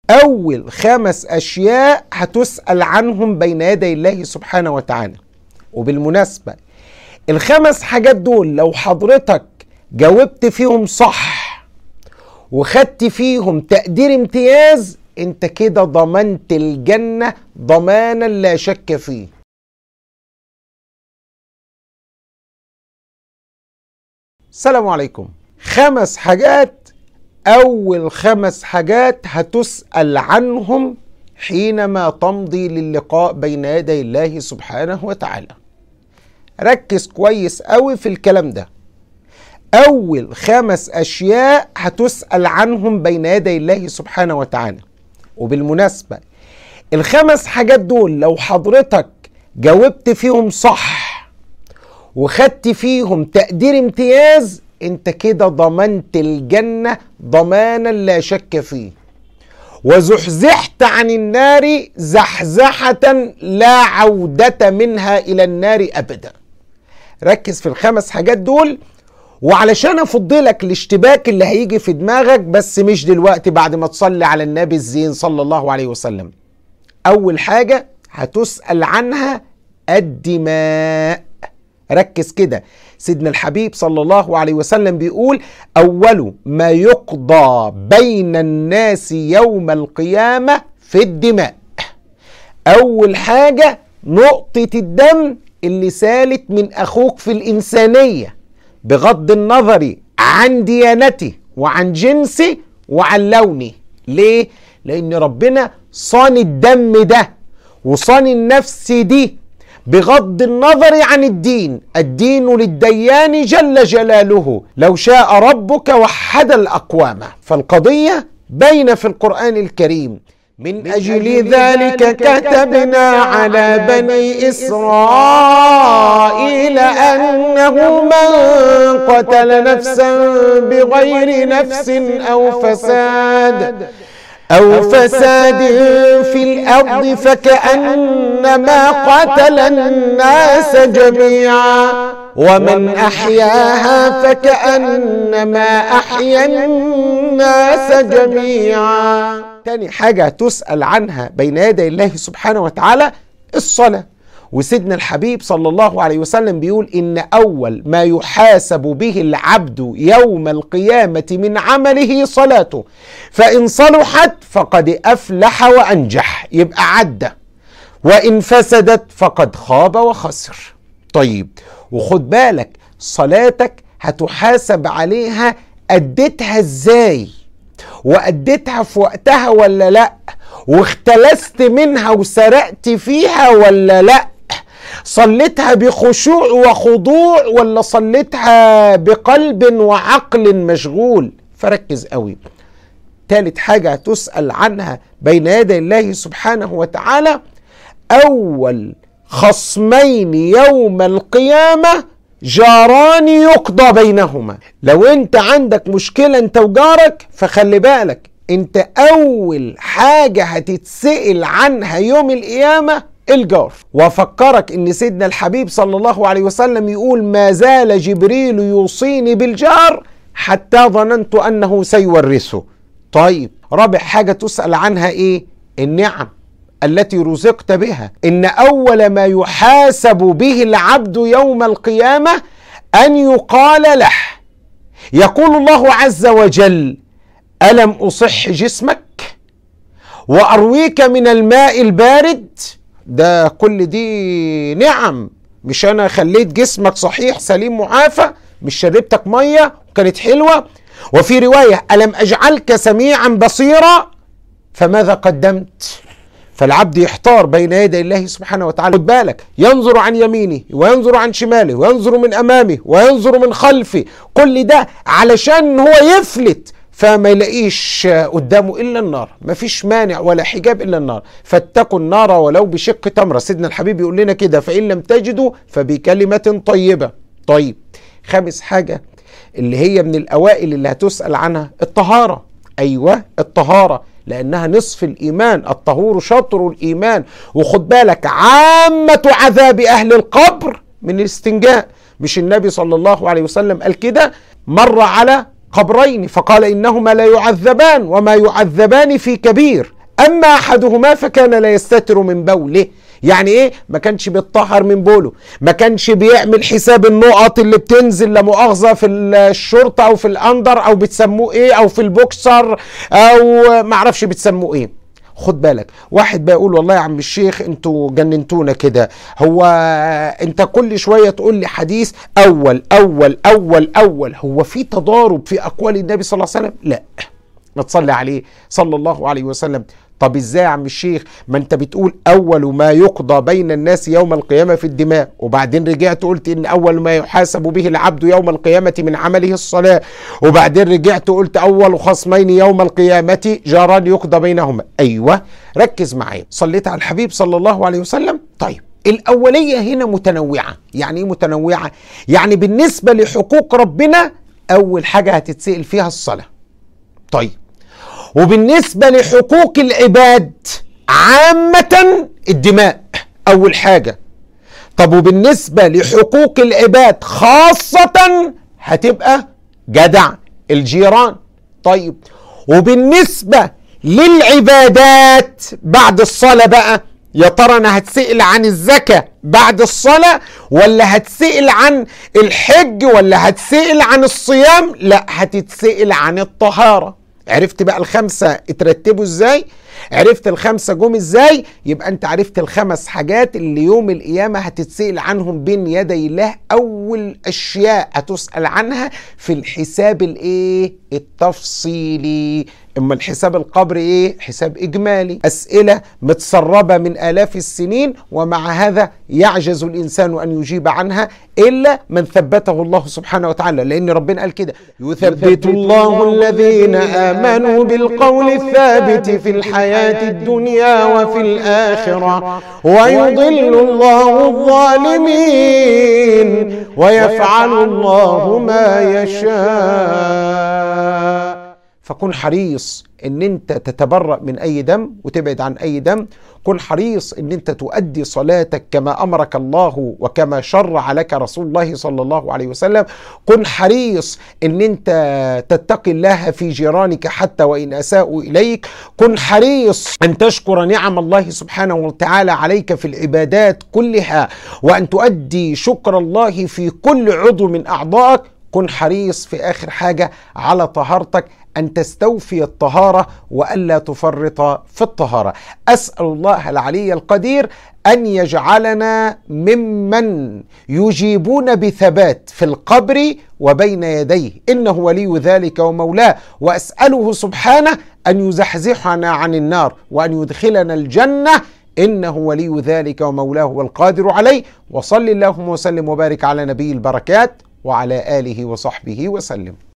أول خمس أشياء هتسأل عنهم بين يدي الله سبحانه وتعالى وبالمناسبة الخمس حاجات دول لو حضرتك جاوبت فيهم صح وخدت فيهم تقدير امتياز انت كده ضمنت الجنة ضمانا لا شك فيه السلام عليكم خمس حاجات أول خمس حاجات هتسأل عنهم حينما تمضي للقاء بين يدي الله سبحانه وتعالى ركز كويس قوي في الكلام ده أول خمس أشياء هتسأل عنهم بين يدي الله سبحانه وتعالى وبالمناسبة الخمس حاجات دول لو حضرتك جاوبت فيهم صح وخدت فيهم تقدير امتياز انت كده ضمنت الجنة ضمانا لا شك فيه وزحزحت عن النار زحزحة لا عودة منها إلى النار أبدا ركز في الخمس حاجات دول وعلشان افضلك الاشتباك اللي هيجي في دماغك بس مش دلوقتي بعد ما تصلي على النبي الزين صلى الله عليه وسلم اول حاجة هتسأل عنها الدماء ركز كده سيدنا الحبيب صلى الله عليه وسلم بيقول اول ما يقضى بين الناس يوم القيامة في الدماء اول حاجة نقطة الدم اللي سالت من اخوك في الانسانيه بغض النظر عن ديانته وعن جنسه وعن لونه ليه لان ربنا صان الدم ده وصان النفس دي بغض النظر عن الدين الدين للديان جل جلاله لو شاء ربك وحد الاقوام فالقضيه بين في القران الكريم من أجل ذلك كتبنا على بني إسرائيل أنه من قتل نفسا بغير نفس أو فساد أو فساد في الأرض فكأنما قتل الناس جميعا ومن أحياها فكأنما أحيا الناس جميعا تاني حاجة تسأل عنها بين يدي الله سبحانه وتعالى الصلاة وسيدنا الحبيب صلى الله عليه وسلم بيقول إن أول ما يحاسب به العبد يوم القيامة من عمله صلاته فإن صلحت فقد أفلح وأنجح يبقى عدى وإن فسدت فقد خاب وخسر طيب وخد بالك صلاتك هتحاسب عليها أديتها إزاي وأديتها في وقتها ولا لأ واختلست منها وسرقت فيها ولا لأ صليتها بخشوع وخضوع ولا صليتها بقلب وعقل مشغول فركز قوي تالت حاجة تسأل عنها بين يدي الله سبحانه وتعالى أول خصمين يوم القيامة جاران يقضى بينهما لو انت عندك مشكلة انت وجارك فخلي بالك انت اول حاجة هتتسأل عنها يوم القيامة الجار وفكرك ان سيدنا الحبيب صلى الله عليه وسلم يقول ما زال جبريل يوصيني بالجار حتى ظننت انه سيورثه طيب رابع حاجة تسأل عنها ايه النعم التي رزقت بها ان اول ما يحاسب به العبد يوم القيامه ان يقال له يقول الله عز وجل الم اصح جسمك وارويك من الماء البارد ده كل دي نعم مش انا خليت جسمك صحيح سليم معافى مش شربتك ميه وكانت حلوه وفي روايه الم اجعلك سميعا بصيرا فماذا قدمت فالعبد يحتار بين يدي الله سبحانه وتعالى خد بالك ينظر عن يمينه وينظر عن شماله وينظر من امامه وينظر من خلفه كل ده علشان هو يفلت فما يلاقيش قدامه الا النار مفيش مانع ولا حجاب الا النار فاتقوا النار ولو بشق تمره سيدنا الحبيب يقول لنا كده فان لم تجدوا فبكلمه طيبه طيب خامس حاجه اللي هي من الاوائل اللي هتسال عنها الطهاره ايوه الطهاره لانها نصف الايمان الطهور شطر الايمان وخد بالك عامه عذاب اهل القبر من الاستنجاء مش النبي صلى الله عليه وسلم قال كده مر على قبرين فقال انهما لا يعذبان وما يعذبان في كبير أما أحدهما فكان لا يستتر من بوله يعني ايه ما كانش بيتطهر من بوله ما كانش بيعمل حساب النقط اللي بتنزل لا مؤاخذه في الشرطه او في الاندر او بتسموه ايه او في البوكسر او ما اعرفش بتسموه ايه خد بالك واحد بقى يقول والله يا عم الشيخ انتوا جننتونا كده هو انت كل شويه تقول لي حديث اول اول اول اول هو في تضارب في اقوال النبي صلى الله عليه وسلم لا ما تصلي عليه صلى الله عليه وسلم طب ازاي يا عم الشيخ ما انت بتقول اول ما يقضى بين الناس يوم القيامه في الدماء وبعدين رجعت قلت ان اول ما يحاسب به العبد يوم القيامه من عمله الصلاه وبعدين رجعت قلت اول خصمين يوم القيامه جاران يقضى بينهما ايوه ركز معايا صليت على الحبيب صلى الله عليه وسلم طيب الأولية هنا متنوعة يعني إيه متنوعة؟ يعني بالنسبة لحقوق ربنا أول حاجة هتتسأل فيها الصلاة طيب وبالنسبة لحقوق العباد عامة الدماء أول حاجة طب وبالنسبة لحقوق العباد خاصة هتبقى جدع الجيران طيب وبالنسبة للعبادات بعد الصلاة بقى يا ترى انا هتسأل عن الزكاة بعد الصلاة ولا هتسأل عن الحج ولا هتسأل عن الصيام لا هتتسأل عن الطهارة عرفت بقى الخمسة اترتبوا ازاي عرفت الخمسة جم ازاي يبقى انت عرفت الخمس حاجات اللي يوم القيامة هتتسأل عنهم بين يدي الله اول اشياء هتسأل عنها في الحساب الايه التفصيلي اما الحساب القبر ايه حساب اجمالي اسئله متسربه من الاف السنين ومع هذا يعجز الانسان ان يجيب عنها الا من ثبته الله سبحانه وتعالى لان ربنا قال كده يثبت الله الذين امنوا بالقول الثابت في الحياه الدنيا وفي الاخره ويضل الله الظالمين ويفعل الله ما يشاء فكن حريص ان انت تتبرأ من اي دم وتبعد عن اي دم كن حريص ان انت تؤدي صلاتك كما امرك الله وكما شرع لك رسول الله صلى الله عليه وسلم كن حريص ان انت تتقي الله في جيرانك حتى وان اساءوا اليك كن حريص ان تشكر نعم الله سبحانه وتعالى عليك في العبادات كلها وان تؤدي شكر الله في كل عضو من اعضائك كن حريص في اخر حاجه على طهارتك ان تستوفي الطهاره والا تفرط في الطهاره اسال الله العلي القدير ان يجعلنا ممن يجيبون بثبات في القبر وبين يديه انه ولي ذلك ومولاه واساله سبحانه ان يزحزحنا عن النار وان يدخلنا الجنه انه ولي ذلك ومولاه والقادر عليه وصل اللهم وسلم وبارك على نبي البركات وعلى اله وصحبه وسلم